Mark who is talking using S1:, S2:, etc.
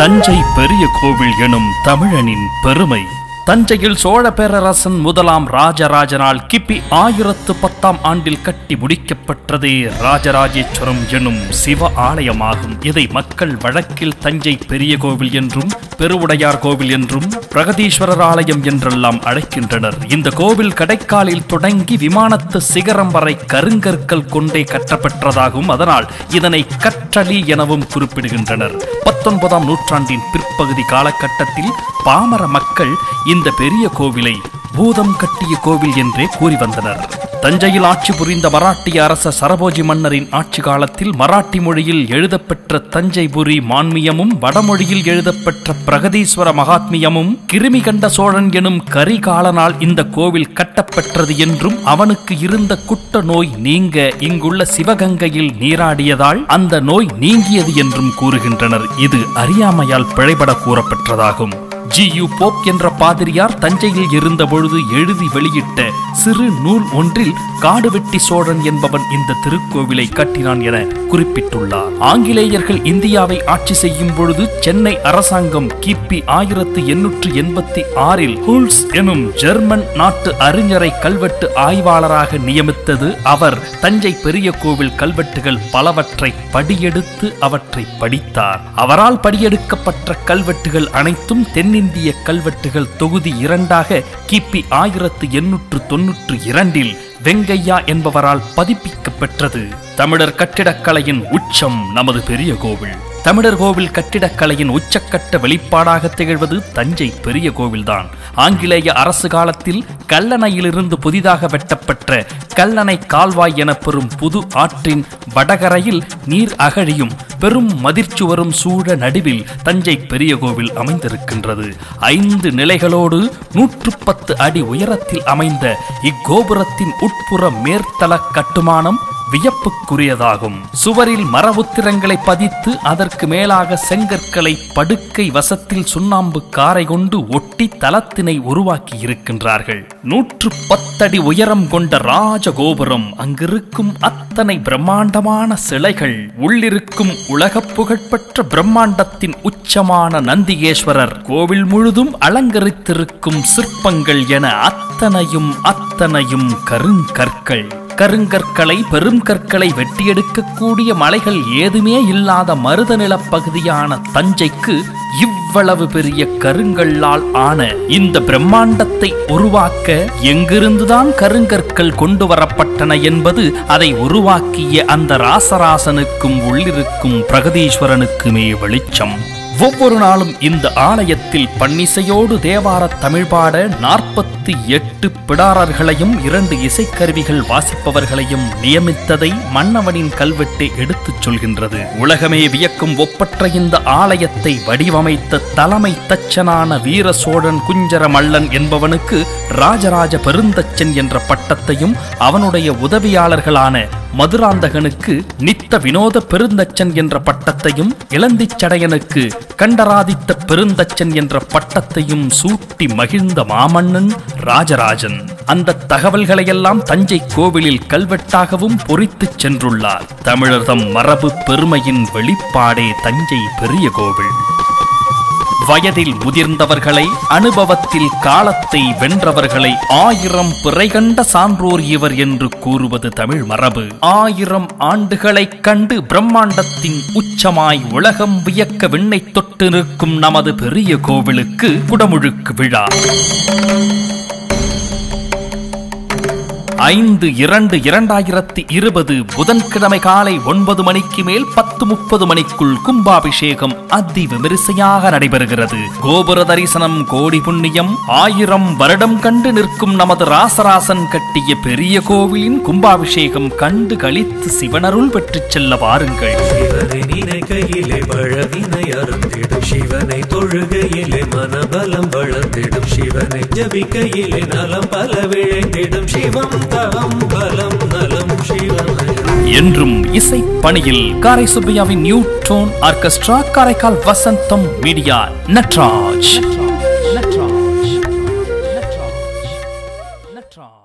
S1: தஞ்சை பெரிய கோவில் எனும் தமிழனின் பெருமை தஞ்சையில் சோழ பேரரசன் முதலாம் ராஜராஜனால் கிபி ஆயிரத்து பத்தாம் ஆண்டில் கட்டி முடிக்கப்பட்டதே ராஜராஜேஸ்வரம் எனும் சிவ ஆலயமாகும் இதை மக்கள் வழக்கில் தஞ்சை பெரிய கோவில் என்றும் பெருவுடையார் கோவில் என்றும் பிரகதீஸ்வரர் ஆலயம் என்றெல்லாம் அழைக்கின்றனர் இந்த கோவில் கடைக்காலில் தொடங்கி விமானத்து சிகரம் வரை கருங்கற்கள் கொண்டே கட்டப்பெற்றதாகும் அதனால் இதனை கற்றளி எனவும் குறிப்பிடுகின்றனர் பத்தொன்பதாம் நூற்றாண்டின் பிற்பகுதி காலகட்டத்தில் பாமர மக்கள் இந்த பெரிய கோவிலை பூதம் கட்டிய கோவில் என்றே கூறி வந்தனர் தஞ்சையில் ஆட்சி புரிந்த மராட்டிய அரச சரபோஜி மன்னரின் ஆட்சி காலத்தில் மராட்டி மொழியில் எழுதப்பெற்ற தஞ்சைபுரி மான்மியமும் வடமொழியில் எழுதப்பெற்ற பிரகதீஸ்வர மகாத்மியமும் கிருமி கண்ட சோழன் எனும் கரிகாலனால் இந்த கோவில் கட்டப்பெற்றது என்றும் அவனுக்கு இருந்த குட்ட நோய் நீங்க இங்குள்ள சிவகங்கையில் நீராடியதால் அந்த நோய் நீங்கியது என்றும் கூறுகின்றனர் இது அறியாமையால் பிழைபட கூறப்பெற்றதாகும் ஜி யு போப் என்ற பாதிரியார் தஞ்சையில் இருந்தபொழுது எழுதி வெளியிட்ட சிறு நூல் ஒன்றில் காடுவெட்டி சோழன் என்பவன் இந்த திருக்கோவிலை கட்டினான் என குறிப்பிட்டுள்ளார் ஆங்கிலேயர்கள் இந்தியாவை ஆட்சி செய்யும் பொழுது சென்னை அரசாங்கம் கிபி ஆயிரத்து எண்ணூற்று எண்பத்தி ஆறில் ஹூல்ஸ் எனும் ஜெர்மன் நாட்டு அறிஞரை கல்வெட்டு ஆய்வாளராக நியமித்தது அவர் தஞ்சை பெரிய கோவில் கல்வெட்டுகள் பலவற்றை படியெடுத்து அவற்றை படித்தார் அவரால் படியெடுக்கப்பட்ட கல்வெட்டுகள் அனைத்தும் தென்னிந்திய கல்வெட்டுகள் தொகுதி இரண்டாக கிபி ஆயிரத்து எண்ணூற்று தொன்னூற்று இரண்டில் வெங்கையா என்பவரால் பதிப்பிக்கப்பெற்றது தமிழர் கட்டிடக்கலையின் உச்சம் நமது பெரிய கோவில் தமிழர் கோவில் கட்டிடக்கலையின் உச்சக்கட்ட வெளிப்பாடாக திகழ்வது தஞ்சை பெரிய கோவில்தான் ஆங்கிலேய அரசு காலத்தில் கல்லணையிலிருந்து புதிதாக வெட்டப்பட்ட கல்லணை கால்வாய் எனப்பெறும் புது ஆற்றின் வடகரையில் நீர் அகழியும் பெரும் மதிர்ச்சுவரும் சூழ நடுவில் தஞ்சை பெரிய கோவில் அமைந்திருக்கின்றது ஐந்து நிலைகளோடு நூற்று பத்து அடி உயரத்தில் அமைந்த இக்கோபுரத்தின் உட்புற மேற்தள கட்டுமானம் வியப்புக்குரியதாகும் சுவரில் மரவுத்திரங்களை பதித்து அதற்கு மேலாக செங்கற்களை படுக்கை வசத்தில் சுண்ணாம்பு காரை கொண்டு ஒட்டி தலத்தினை உருவாக்கி இருக்கின்றார்கள் நூற்று பத்தடி உயரம் கொண்ட ராஜகோபுரம் அங்கிருக்கும் அத்தனை பிரம்மாண்டமான சிலைகள் உள்ளிருக்கும் உலக புகழ்பெற்ற பிரம்மாண்டத்தின் உச்சமான நந்திகேஸ்வரர் கோவில் முழுதும் அலங்கரித்திருக்கும் சிற்பங்கள் என அத்தனையும் அத்தனையும் கருங்கற்கள் கருங்கற்களை பெரும் கற்களை வெட்டியெடுக்கக்கூடிய மலைகள் ஏதுமே இல்லாத மருத நிலப்பகுதியான தஞ்சைக்கு இவ்வளவு பெரிய கருங்கல்லால் ஆன இந்த பிரம்மாண்டத்தை உருவாக்க எங்கிருந்துதான் கருங்கற்கள் கொண்டு வரப்பட்டன என்பது அதை உருவாக்கிய அந்த ராசராசனுக்கும் உள்ளிருக்கும் பிரகதீஸ்வரனுக்குமே வெளிச்சம் ஒவ்வொரு நாளும் இந்த ஆலயத்தில் பன்னிசையோடு தேவார தமிழ் பாட நாற்பத்தி எட்டு பிடாரர்களையும் இரண்டு இசைக்கருவிகள் வாசிப்பவர்களையும் நியமித்ததை மன்னவனின் கல்வெட்டு எடுத்துச் சொல்கின்றது உலகமே வியக்கும் ஒப்பற்ற இந்த ஆலயத்தை வடிவமைத்த தலைமை தச்சனான வீர சோழன் குஞ்சர மல்லன் என்பவனுக்கு ராஜராஜ பெருந்தச்சன் என்ற பட்டத்தையும் அவனுடைய உதவியாளர்களான மதுராந்தகனுக்கு நித்த வினோத பெருந்தச்சன் என்ற பட்டத்தையும் இளந்திச்சடையனுக்கு கண்டராதித்த பெருந்தச்சன் என்ற பட்டத்தையும் சூட்டி மகிழ்ந்த மாமன்னன் ராஜராஜன் அந்த தகவல்களையெல்லாம் தஞ்சை கோவிலில் கல்வெட்டாகவும் பொறித்துச் சென்றுள்ளார் தமிழர்தம் மரபு பெருமையின் வெளிப்பாடே தஞ்சை பெரிய கோவில் வயதில் முதிர்ந்தவர்களை அனுபவத்தில் காலத்தை வென்றவர்களை ஆயிரம் பிறை கண்ட சான்றோர் இவர் என்று கூறுவது தமிழ் மரபு ஆயிரம் ஆண்டுகளைக் கண்டு பிரம்மாண்டத்தின் உச்சமாய் உலகம் வியக்க விண்ணை தொட்டு நிற்கும் நமது பெரிய கோவிலுக்கு குடமுழுக்கு விழா ஐந்து இரண்டு இரண்டாயிரத்தி இருபது புதன்கிழமை காலை ஒன்பது மணிக்கு மேல் பத்து முப்பது மணிக்குள் கும்பாபிஷேகம் அதி விமரிசையாக நடைபெறுகிறது கோபுர தரிசனம் கோடி புண்ணியம் ஆயிரம் வருடம் கண்டு நிற்கும் நமது ராசராசன் கட்டிய பெரிய கோவிலின் கும்பாபிஷேகம் கண்டு கழித்து சிவனருள் பெற்றுச் செல்ல வாருங்கள்
S2: சிவனை நினைக்கையிலே பழவினை அருந்திடும் சிவனை தொழுகையிலே மனபலம் வளர்ந்திடும் சிவனை ஜபிக்கையிலே நலம் பல விழைந்திடும் சிவம் தவம் பலம் நலம் சிவனை
S1: என்றும் இசை பணியில் காரை சுப்பையாவின் new tone orchestra Karaikal Vasantham media Natraj Natraj Natraj Natraj